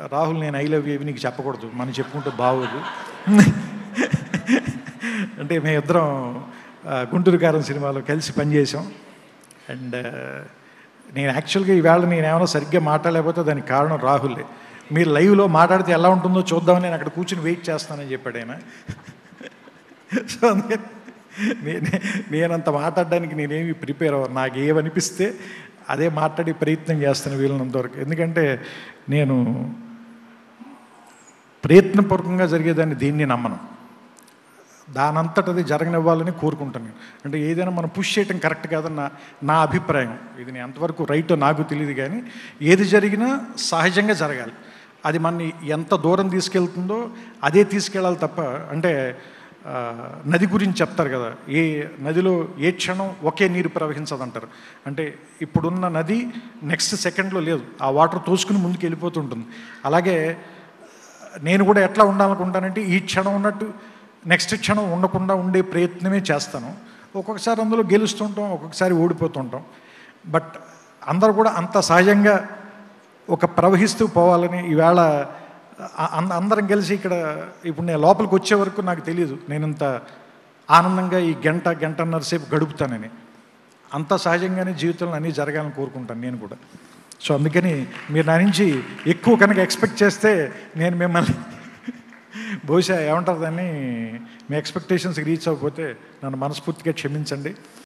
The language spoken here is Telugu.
రాహుల్ నేను ఐ లవ్ యూ నీకు చెప్పకూడదు మనం చెప్పుకుంటే బాగోదు అంటే మేమిద్దరం ఆ, గుంటూరు కారం సినిమాలో కలిసి పనిచేసాం అండ్ నేను యాక్చువల్గా ఈవేళ నేను ఏమైనా సరిగ్గా మాట్లాడలేకపోతే దానికి కారణం రాహులే మీరు లైవ్లో మాట్లాడితే ఎలా ఉంటుందో చూద్దామని నేను అక్కడ కూర్చుని వెయిట్ చేస్తానని చెప్పాడు ఆయన సో అందుకని నేనే నేనంత మాట్లాడడానికి నేనేమి ప్రిపేర్ అవ్వను నాకు ఏమనిపిస్తే అదే మాట్లాడే ప్రయత్నం చేస్తాను వీలైనంత వరకు ఎందుకంటే నేను ప్రయత్నపూర్వకంగా జరిగేదాన్ని దీన్ని నమ్మను దానంతటది జరగనివ్వాలని కోరుకుంటాను నేను అంటే ఏదైనా మనం పుష్ చేయటం కరెక్ట్ కాదని నా నా అభిప్రాయం ఇది నేను ఎంతవరకు రైటో నాకు తెలియదు కానీ ఏది జరిగినా సహజంగా జరగాలి అది మనని ఎంత దూరం తీసుకెళ్తుందో అదే తీసుకెళ్ళాలి తప్ప అంటే ఆ, నది గురించి చెప్తారు కదా ఏ నదిలో ఏ క్షణం ఒకే నీరు ప్రవహించదంటారు అంటే ఇప్పుడున్న నది నెక్స్ట్ సెకండ్లో లేదు ఆ వాటర్ తోసుకుని ముందుకు వెళ్ళిపోతుంటుంది అలాగే నేను కూడా ఎట్లా ఉండాలనుకుంటానంటే ఈ క్షణం ఉన్నట్టు నెక్స్ట్ క్షణం ఉండకుండా ఉండే ప్రయత్నమే చేస్తాను ఒక్కొక్కసారి అందులో గెలుస్తుంటాం ఒక్కొక్కసారి ఓడిపోతుంటాం బట్ అందరూ కూడా అంత సహజంగా ఒక ప్రవహిస్తూ పోవాలని ఈవేళ అ- అం- అందరం కలిసి ఇక్కడ ఇప్పుడు నేను లోపలికి వచ్చే వరకు నాకు తెలియదు నేను ఇంత ఆనందంగా ఈ గంట గంటన్నర సేపు గడుపుతానని అంత సహజంగానే జీవితంలో అన్నీ జరగాలని కోరుకుంటాను నేను కూడా సో అందుకని మీరు నా నుంచి ఎక్కువ కనుక ఎక్స్పెక్ట్ చేస్తే నేను మిమ్మల్ని బహుశా ఏమంటారు దాన్ని మీ ఎక్స్పెక్టేషన్స్కి రీచ్ అవ్వకపోతే నన్ను మనస్ఫూర్తిగా క్షమించండి